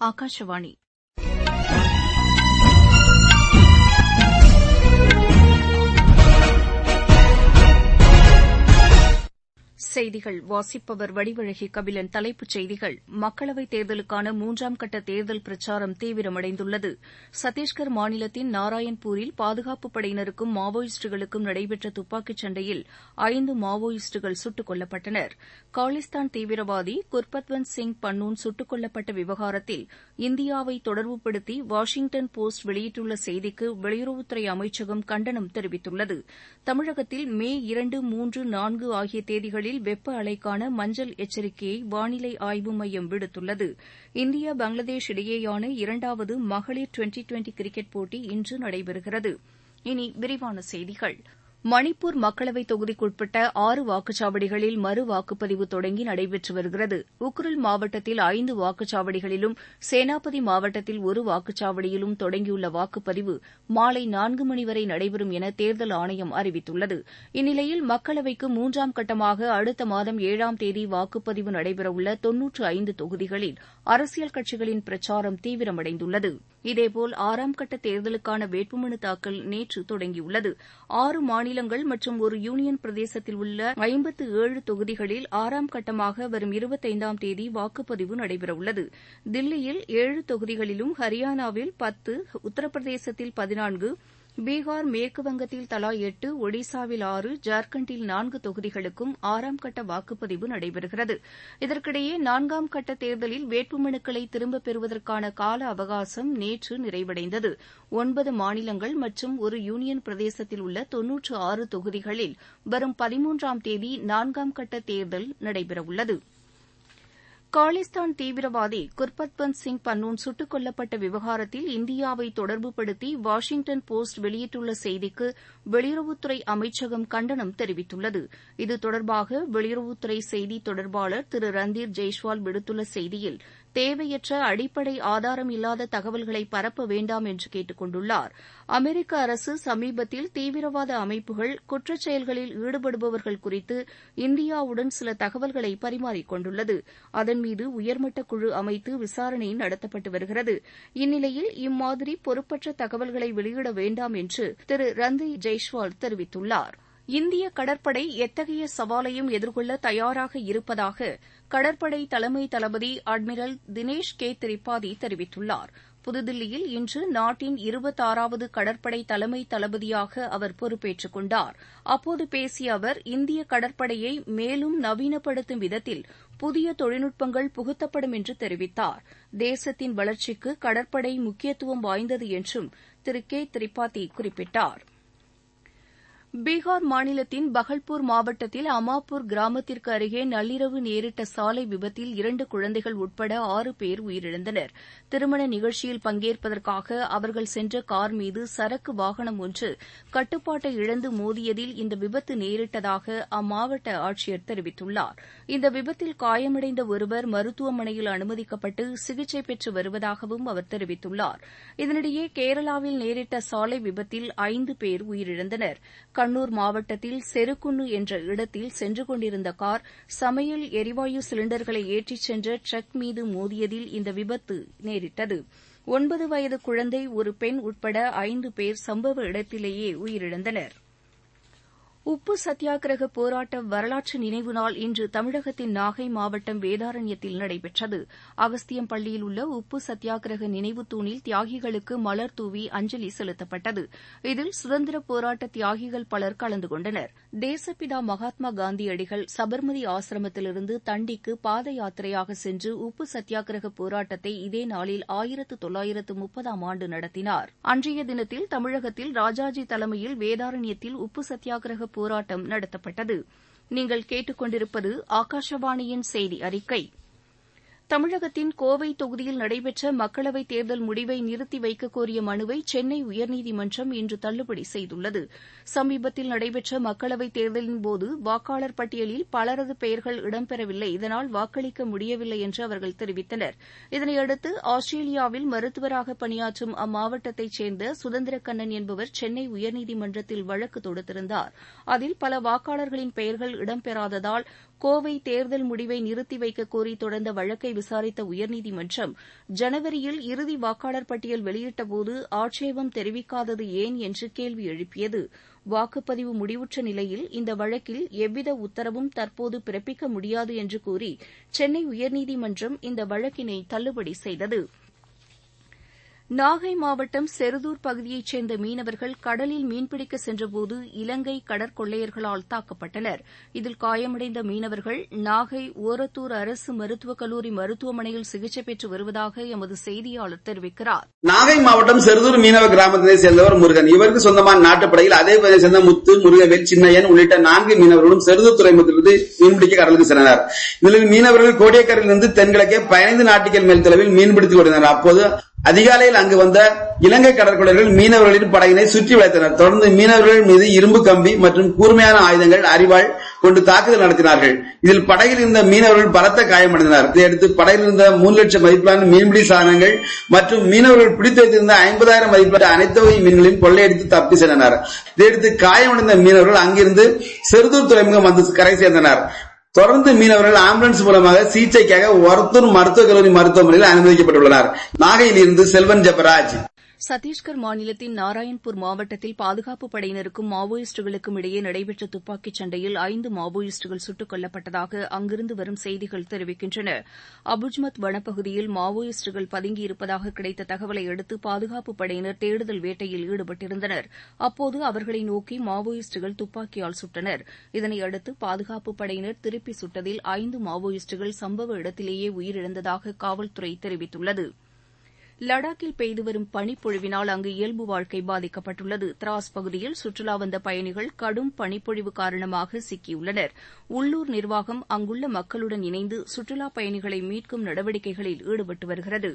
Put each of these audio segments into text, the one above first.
ஆகாஷவாணி செய்திகள் வாசிப்பவர் வடிவழகி கபிலன் தலைப்புச் செய்திகள் மக்களவைத் தேர்தலுக்கான மூன்றாம் கட்ட தேர்தல் பிரச்சாரம் தீவிரமடைந்துள்ளது சத்தீஸ்கர் மாநிலத்தின் நாராயண்பூரில் பாதுகாப்புப் படையினருக்கும் மாவோயிஸ்டுகளுக்கும் நடைபெற்ற துப்பாக்கிச் சண்டையில் ஐந்து மாவோயிஸ்டுகள் சுட்டுக் கொல்லப்பட்டனர் காலிஸ்தான் தீவிரவாதி குர்பத்வந்த் சிங் பன்னூன் சுட்டுக் கொல்லப்பட்ட விவகாரத்தில் இந்தியாவை தொடர்புபடுத்தி வாஷிங்டன் போஸ்ட் வெளியிட்டுள்ள செய்திக்கு வெளியுறவுத்துறை அமைச்சகம் கண்டனம் தெரிவித்துள்ளது தமிழகத்தில் மே இரண்டு மூன்று நான்கு ஆகிய தேதிகளில் வெப்ப அலைக்கான மஞ்சள் எச்சரிக்கையை வானிலை ஆய்வு மையம் விடுத்துள்ளது இந்தியா பங்களாதேஷ் இடையேயான இரண்டாவது மகளிர் டுவெண்டி டுவெண்டி கிரிக்கெட் போட்டி இன்று நடைபெறுகிறது இனி விரிவான செய்திகள் மணிப்பூர் மக்களவைத் தொகுதிக்குட்பட்ட ஆறு வாக்குச்சாவடிகளில் மறு வாக்குப்பதிவு தொடங்கி நடைபெற்று வருகிறது உக்ருல் மாவட்டத்தில் ஐந்து வாக்குச்சாவடிகளிலும் சேனாபதி மாவட்டத்தில் ஒரு வாக்குச்சாவடியிலும் தொடங்கியுள்ள வாக்குப்பதிவு மாலை நான்கு மணி வரை நடைபெறும் என தேர்தல் ஆணையம் அறிவித்துள்ளது இந்நிலையில் மக்களவைக்கு மூன்றாம் கட்டமாக அடுத்த மாதம் ஏழாம் தேதி வாக்குப்பதிவு நடைபெறவுள்ள தொன்னூற்று ஐந்து தொகுதிகளில் அரசியல் கட்சிகளின் பிரச்சாரம் தீவிரமடைந்துள்ளது இதேபோல் ஆறாம் கட்ட தேர்தலுக்கான வேட்புமனு தாக்கல் நேற்று தொடங்கியுள்ளது ஆறு மாநிலங்கள் மற்றும் ஒரு யூனியன் பிரதேசத்தில் உள்ள ஐம்பத்து ஏழு தொகுதிகளில் ஆறாம் கட்டமாக வரும் இருபத்தைந்தாம் தேதி வாக்குப்பதிவு நடைபெறவுள்ளது தில்லியில் ஏழு தொகுதிகளிலும் ஹரியானாவில் பத்து உத்தரப்பிரதேசத்தில் பதினான்கு பீகார் மேற்குவங்கத்தில் தலா எட்டு ஒடிசாவில் ஆறு ஜார்க்கண்டில் நான்கு தொகுதிகளுக்கும் ஆறாம் கட்ட வாக்குப்பதிவு நடைபெறுகிறது இதற்கிடையே நான்காம் கட்ட தேர்தலில் வேட்புமனுக்களை திரும்பப் பெறுவதற்கான கால அவகாசம் நேற்று நிறைவடைந்தது ஒன்பது மாநிலங்கள் மற்றும் ஒரு யூனியன் பிரதேசத்தில் உள்ள தொன்னூற்று ஆறு தொகுதிகளில் வரும் பதிமூன்றாம் தேதி நான்காம் கட்ட தேர்தல் நடைபெறவுள்ளது காலிஸ்தான் தீவிரவாதி குர்பத்வந்த் சிங் பன்னூன் சுட்டுக் கொல்லப்பட்ட விவகாரத்தில் இந்தியாவை தொடர்புபடுத்தி வாஷிங்டன் போஸ்ட் வெளியிட்டுள்ள செய்திக்கு வெளியுறவுத்துறை அமைச்சகம் கண்டனம் தெரிவித்துள்ளது இது தொடர்பாக வெளியுறவுத்துறை செய்தி தொடர்பாளர் திரு ரந்தீர் ஜெய்ஸ்வால் விடுத்துள்ள செய்தியில் தேவையற்ற அடிப்படை ஆதாரம் இல்லாத தகவல்களை பரப்ப வேண்டாம் என்று கேட்டுக் கொண்டுள்ளார் அமெரிக்க அரசு சமீபத்தில் தீவிரவாத அமைப்புகள் குற்றச் செயல்களில் ஈடுபடுபவர்கள் குறித்து இந்தியாவுடன் சில தகவல்களை பரிமாறிக் கொண்டுள்ளது அதன் மீது உயர்மட்ட குழு அமைத்து விசாரணை நடத்தப்பட்டு வருகிறது இந்நிலையில் இம்மாதிரி பொறுப்பற்ற தகவல்களை வெளியிட வேண்டாம் என்று திரு ரந்தீர் ஜெய்ஸ்வால் தெரிவித்துள்ளார் இந்திய கடற்படை எத்தகைய சவாலையும் எதிர்கொள்ள தயாராக இருப்பதாக கடற்படை தலைமை தளபதி அட்மிரல் தினேஷ் கே திரிபாதி தெரிவித்துள்ளார் புதுதில்லியில் இன்று நாட்டின் இருபத்தாறாவது கடற்படை தலைமை தளபதியாக அவர் பொறுப்பேற்றுக் கொண்டார் அப்போது பேசிய அவர் இந்திய கடற்படையை மேலும் நவீனப்படுத்தும் விதத்தில் புதிய தொழில்நுட்பங்கள் புகுத்தப்படும் என்று தெரிவித்தார் தேசத்தின் வளர்ச்சிக்கு கடற்படை முக்கியத்துவம் வாய்ந்தது என்றும் திரு கே திரிபாதி குறிப்பிட்டார் பீகார் மாநிலத்தின் பகல்பூர் மாவட்டத்தில் அமாப்பூர் கிராமத்திற்கு அருகே நள்ளிரவு நேரிட்ட சாலை விபத்தில் இரண்டு குழந்தைகள் உட்பட ஆறு பேர் உயிரிழந்தனர் திருமண நிகழ்ச்சியில் பங்கேற்பதற்காக அவர்கள் சென்ற கார் மீது சரக்கு வாகனம் ஒன்று கட்டுப்பாட்டை இழந்து மோதியதில் இந்த விபத்து நேரிட்டதாக அம்மாவட்ட ஆட்சியர் தெரிவித்துள்ளார் இந்த விபத்தில் காயமடைந்த ஒருவர் மருத்துவமனையில் அனுமதிக்கப்பட்டு சிகிச்சை பெற்று வருவதாகவும் அவர் தெரிவித்துள்ளார் இதனிடையே கேரளாவில் நேரிட்ட சாலை விபத்தில் ஐந்து பேர் உயிரிழந்தனர் கண்ணூர் மாவட்டத்தில் செருக்குன்னு என்ற இடத்தில் சென்று கொண்டிருந்த கார் சமையல் எரிவாயு சிலிண்டர்களை ஏற்றிச் சென்ற ட்ரக் மீது மோதியதில் இந்த விபத்து நேரிட்டது ஒன்பது வயது குழந்தை ஒரு பெண் உட்பட ஐந்து பேர் சம்பவ இடத்திலேயே உயிரிழந்தனா் உப்பு சத்தியாகிரக போராட்ட வரலாற்று நினைவு நாள் இன்று தமிழகத்தின் நாகை மாவட்டம் வேதாரண்யத்தில் நடைபெற்றது அகஸ்தியம் பள்ளியில் உள்ள உப்பு சத்தியாகிரக நினைவு தூணில் தியாகிகளுக்கு மலர் தூவி அஞ்சலி செலுத்தப்பட்டது இதில் சுதந்திர போராட்ட தியாகிகள் பலர் கலந்து கொண்டனர் தேசப்பிதா மகாத்மா காந்தியடிகள் சபர்மதி ஆசிரமத்திலிருந்து தண்டிக்கு பாத யாத்திரையாக சென்று உப்பு சத்தியாகிரக போராட்டத்தை இதே நாளில் ஆயிரத்து தொள்ளாயிரத்து முப்பதாம் ஆண்டு நடத்தினார் அன்றைய தினத்தில் தமிழகத்தில் ராஜாஜி தலைமையில் வேதாரண்யத்தில் உப்பு சத்தியாகிரக போராட்டம் நடத்தப்பட்டது நீங்கள் கேட்டுக்கொண்டிருப்பது ஆகாஷவாணியின் செய்தி அறிக்கை தமிழகத்தின் கோவை தொகுதியில் நடைபெற்ற மக்களவைத் தேர்தல் முடிவை நிறுத்தி வைக்கக் கோரிய மனுவை சென்னை உயர்நீதிமன்றம் இன்று தள்ளுபடி செய்துள்ளது சமீபத்தில் நடைபெற்ற மக்களவைத் தேர்தலின்போது வாக்காளர் பட்டியலில் பலரது பெயர்கள் இடம்பெறவில்லை இதனால் வாக்களிக்க முடியவில்லை என்று அவர்கள் தெரிவித்தனர் இதனையடுத்து ஆஸ்திரேலியாவில் மருத்துவராக பணியாற்றும் அம்மாவட்டத்தைச் சேர்ந்த சுதந்திரக்கண்ணன் என்பவர் சென்னை உயர்நீதிமன்றத்தில் வழக்கு தொடுத்திருந்தார் அதில் பல வாக்காளர்களின் பெயர்கள் இடம்பெறாததால் கோவை தேர்தல் முடிவை நிறுத்தி வைக்க கோரி தொடர்ந்த வழக்கை விசாரித்த உயர்நீதிமன்றம் ஜனவரியில் இறுதி வாக்காளர் பட்டியல் வெளியிட்டபோது ஆட்சேபம் தெரிவிக்காதது ஏன் என்று கேள்வி எழுப்பியது வாக்குப்பதிவு முடிவுற்ற நிலையில் இந்த வழக்கில் எவ்வித உத்தரவும் தற்போது பிறப்பிக்க முடியாது என்று கூறி சென்னை உயர்நீதிமன்றம் இந்த வழக்கினை தள்ளுபடி செய்தது நாகை மாவட்டம் செருதூர் பகுதியைச் சேர்ந்த மீனவர்கள் கடலில் மீன்பிடிக்க சென்றபோது இலங்கை கடற்கொள்ளையர்களால் தாக்கப்பட்டனர் இதில் காயமடைந்த மீனவர்கள் நாகை ஓரத்தூர் அரசு மருத்துவக் கல்லூரி மருத்துவமனையில் சிகிச்சை பெற்று வருவதாக எமது செய்தியாளர் தெரிவிக்கிறார் நாகை மாவட்டம் செருதூர் மீனவ கிராமத்தை சேர்ந்தவர் முருகன் இவருக்கு சொந்தமான நாட்டுப்படையில் அதே பகுதியை சேர்ந்த முத்து முருகவேல் சின்னையன் உள்ளிட்ட நான்கு மீனவர்களும் செருதூர் துறைமுகத்திலிருந்து மீன்பிடிக்க கடலுக்கு சென்றனர் இதில் மீனவர்கள் கோடியக்கரையிலிருந்து தென்கிழக்கே பதினைந்து நாட்டிகள் மேல் தொலைவில் மீன்பிடித்துக் கொண்டிருந்தனர் அப்போது அதிகாலையில் அங்கு வந்த இலங்கை கடற்கொள்ளையர்கள் மீனவர்களின் படகினை சுற்றி வளைத்தனர் தொடர்ந்து மீனவர்கள் மீது இரும்பு கம்பி மற்றும் கூர்மையான ஆயுதங்கள் அறிவாள் கொண்டு தாக்குதல் நடத்தினார்கள் இதில் படகில் இருந்த மீனவர்கள் பலத்த காயமடைந்தனர் இதையடுத்து படகில் இருந்த மூன்று லட்சம் மதிப்பிலான மீன்பிடி சாதனங்கள் மற்றும் மீனவர்கள் பிடித்து வைத்திருந்த ஐம்பதாயிரம் மதிப்பிலான அனைத்து வகை மீன்களையும் கொள்ளையடித்து தப்பி சென்றனர் இதையடுத்து காயமடைந்த மீனவர்கள் அங்கிருந்து செருதூர் துறைமுகம் வந்து கரை சேர்ந்தனர் தொடர்ந்து மீனவர்கள் ஆம்புலன்ஸ் மூலமாக சிகிச்சைக்காக ஒரத்தூர் மருத்துவக் கல்லூரி மருத்துவமனையில் அனுமதிக்கப்பட்டுள்ளனர் நாகையில் இருந்து செல்வன் ஜெபராஜ் சத்தீஸ்கர் மாநிலத்தின் நாராயண்பூர் மாவட்டத்தில் பாதுகாப்புப் படையினருக்கும் மாவோயிஸ்டுகளுக்கும் இடையே நடைபெற்ற துப்பாக்கிச் சண்டையில் ஐந்து மாவோயிஸ்டுகள் சுட்டுக் கொல்லப்பட்டதாக அங்கிருந்து வரும் செய்திகள் தெரிவிக்கின்றன அபுஜ்மத் வனப்பகுதியில் மாவோயிஸ்டுகள் பதுங்கியிருப்பதாக கிடைத்த தகவலை அடுத்து பாதுகாப்புப் படையினர் தேடுதல் வேட்டையில் ஈடுபட்டிருந்தனர் அப்போது அவர்களை நோக்கி மாவோயிஸ்டுகள் துப்பாக்கியால் சுட்டனர் இதனையடுத்து பாதுகாப்புப் படையினர் திருப்பி சுட்டதில் ஐந்து மாவோயிஸ்டுகள் சம்பவ இடத்திலேயே உயிரிழந்ததாக காவல்துறை தெரிவித்துள்ளது லடாக்கில் பெய்து வரும் பனிப்பொழிவினால் அங்கு இயல்பு வாழ்க்கை பாதிக்கப்பட்டுள்ளது திராஸ் பகுதியில் சுற்றுலா வந்த பயணிகள் கடும் பனிப்பொழிவு காரணமாக சிக்கியுள்ளனர் உள்ளூர் நிர்வாகம் அங்குள்ள மக்களுடன் இணைந்து சுற்றுலாப் பயணிகளை மீட்கும் நடவடிக்கைகளில் ஈடுபட்டு வருகிறது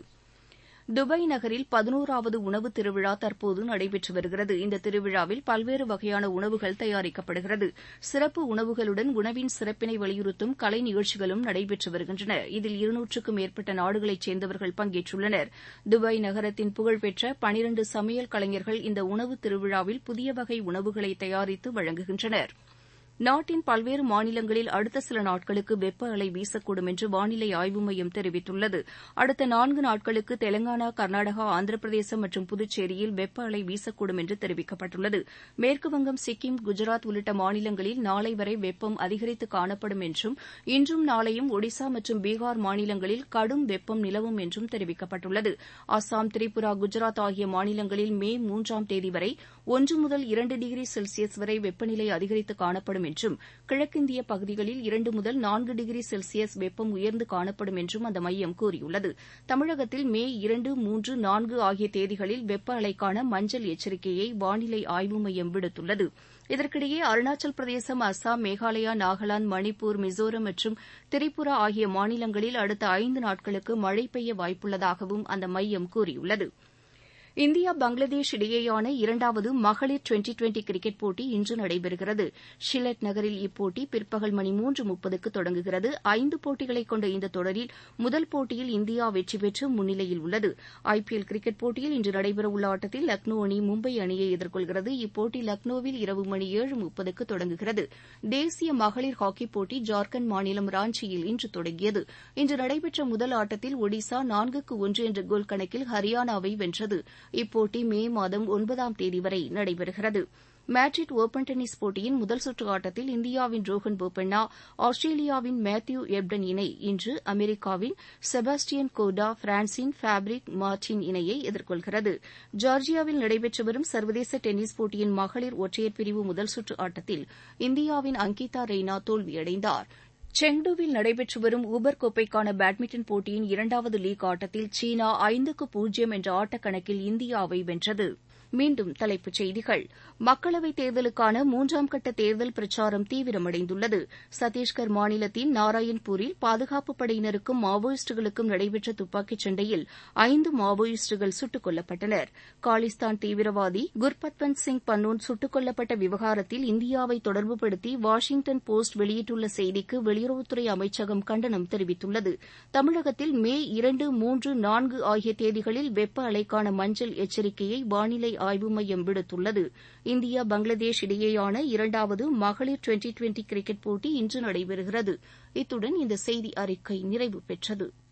துபாய் நகரில் பதினோராவது உணவு திருவிழா தற்போது நடைபெற்று வருகிறது இந்த திருவிழாவில் பல்வேறு வகையான உணவுகள் தயாரிக்கப்படுகிறது சிறப்பு உணவுகளுடன் உணவின் சிறப்பினை வலியுறுத்தும் கலை நிகழ்ச்சிகளும் நடைபெற்று வருகின்றன இதில் இருநூற்றுக்கும் மேற்பட்ட நாடுகளைச் சேர்ந்தவர்கள் பங்கேற்றுள்ளனர் துபாய் நகரத்தின் புகழ்பெற்ற பனிரண்டு சமையல் கலைஞர்கள் இந்த உணவு திருவிழாவில் புதிய வகை உணவுகளை தயாரித்து வழங்குகின்றனர் நாட்டின் பல்வேறு மாநிலங்களில் அடுத்த சில நாட்களுக்கு வெப்ப அலை வீசக்கூடும் என்று வானிலை ஆய்வு மையம் தெரிவித்துள்ளது அடுத்த நான்கு நாட்களுக்கு தெலங்கானா கர்நாடகா ஆந்திரப்பிரதேசம் மற்றும் புதுச்சேரியில் வெப்ப அலை வீசக்கூடும் என்று தெரிவிக்கப்பட்டுள்ளது மேற்குவங்கம் சிக்கிம் குஜராத் உள்ளிட்ட மாநிலங்களில் நாளை வரை வெப்பம் அதிகரித்து காணப்படும் என்றும் இன்றும் நாளையும் ஒடிசா மற்றும் பீகார் மாநிலங்களில் கடும் வெப்பம் நிலவும் என்றும் தெரிவிக்கப்பட்டுள்ளது அஸ்ஸாம் திரிபுரா குஜராத் ஆகிய மாநிலங்களில் மே மூன்றாம் தேதி வரை ஒன்று முதல் இரண்டு டிகிரி செல்சியஸ் வரை வெப்பநிலை அதிகரித்து காணப்படும் என்றும் கிழக்கிந்திய பகுதிகளில் இரண்டு முதல் நான்கு டிகிரி செல்சியஸ் வெப்பம் உயர்ந்து காணப்படும் என்றும் அந்த மையம் கூறியுள்ளது தமிழகத்தில் மே இரண்டு மூன்று நான்கு ஆகிய தேதிகளில் வெப்ப அலைக்கான மஞ்சள் எச்சரிக்கையை வானிலை ஆய்வு மையம் விடுத்துள்ளது இதற்கிடையே அருணாச்சல் பிரதேசம் அஸ்ஸாம் மேகாலயா நாகாலாந்து மணிப்பூர் மிசோரம் மற்றும் திரிபுரா ஆகிய மாநிலங்களில் அடுத்த ஐந்து நாட்களுக்கு மழை பெய்ய வாய்ப்புள்ளதாகவும் அந்த மையம் கூறியுள்ளது இந்தியா பங்களாதேஷ் இடையேயான இரண்டாவது மகளிர் டுவெண்டி டுவெண்டி கிரிக்கெட் போட்டி இன்று நடைபெறுகிறது ஷிலட் நகரில் இப்போட்டி பிற்பகல் மணி மூன்று முப்பதுக்கு தொடங்குகிறது ஐந்து போட்டிகளை கொண்ட இந்த தொடரில் முதல் போட்டியில் இந்தியா வெற்றி பெற்று முன்னிலையில் உள்ளது ஐபிஎல் கிரிக்கெட் போட்டியில் இன்று நடைபெறவுள்ள ஆட்டத்தில் லக்னோ அணி மும்பை அணியை எதிர்கொள்கிறது இப்போட்டி லக்னோவில் இரவு மணி ஏழு முப்பதுக்கு தொடங்குகிறது தேசிய மகளிர் ஹாக்கிப் போட்டி ஜார்க்கண்ட் மாநிலம் ராஞ்சியில் இன்று தொடங்கியது இன்று நடைபெற்ற முதல் ஆட்டத்தில் ஒடிசா நான்குக்கு ஒன்று என்ற கோல் கணக்கில் ஹரியானாவை வென்றது இப்போட்டி மே மாதம் ஒன்பதாம் தேதி வரை நடைபெறுகிறது மேட்ரிட் ஒபன் டென்னிஸ் போட்டியின் முதல் சுற்று ஆட்டத்தில் இந்தியாவின் ரோஹன் போபண்ணா ஆஸ்திரேலியாவின் மேத்யூ எப்டன் இணை இன்று அமெரிக்காவின் செபாஸ்டியன் கோடா பிரான்சின் ஃபேப்ரிக் மார்டின் இணையை எதிர்கொள்கிறது ஜார்ஜியாவில் நடைபெற்று வரும் சர்வதேச டென்னிஸ் போட்டியின் மகளிர் ஒற்றையர் பிரிவு முதல் சுற்று ஆட்டத்தில் இந்தியாவின் அங்கிதா ரெய்னா தோல்வியடைந்தார் செங்டுவில் நடைபெற்று வரும் ஊபர் கோப்பைக்கான பேட்மிண்டன் போட்டியின் இரண்டாவது லீக் ஆட்டத்தில் சீனா ஐந்துக்கு பூஜ்ஜியம் என்ற ஆட்டக்கணக்கில் இந்தியாவை வென்றது மீண்டும் தலைப்புச் செய்திகள் மக்களவைத் தேர்தலுக்கான மூன்றாம் கட்ட தேர்தல் பிரச்சாரம் தீவிரமடைந்துள்ளது சத்தீஸ்கர் மாநிலத்தின் நாராயண்பூரில் பாதுகாப்புப் படையினருக்கும் மாவோயிஸ்டுகளுக்கும் நடைபெற்ற துப்பாக்கிச் சண்டையில் ஐந்து மாவோயிஸ்டுகள் சுட்டுக் கொல்லப்பட்டனர் காலிஸ்தான் தீவிரவாதி குர்பத்வந்த் சிங் பன்னூன் சுட்டுக் கொல்லப்பட்ட விவகாரத்தில் இந்தியாவை தொடர்புபடுத்தி வாஷிங்டன் போஸ்ட் வெளியிட்டுள்ள செய்திக்கு வெளியுறவுத்துறை அமைச்சகம் கண்டனம் தெரிவித்துள்ளது தமிழகத்தில் மே இரண்டு மூன்று நான்கு ஆகிய தேதிகளில் வெப்ப அலைக்கான மஞ்சள் எச்சரிக்கையை வானிலை ஆய்வு மையம் விடுத்துள்ளது இந்தியா பங்களாதேஷ் இடையேயான இரண்டாவது மகளிர் டுவெண்டி டுவெண்டி கிரிக்கெட் போட்டி இன்று நடைபெறுகிறது இத்துடன் இந்த செய்தி அறிக்கை நிறைவு பெற்றது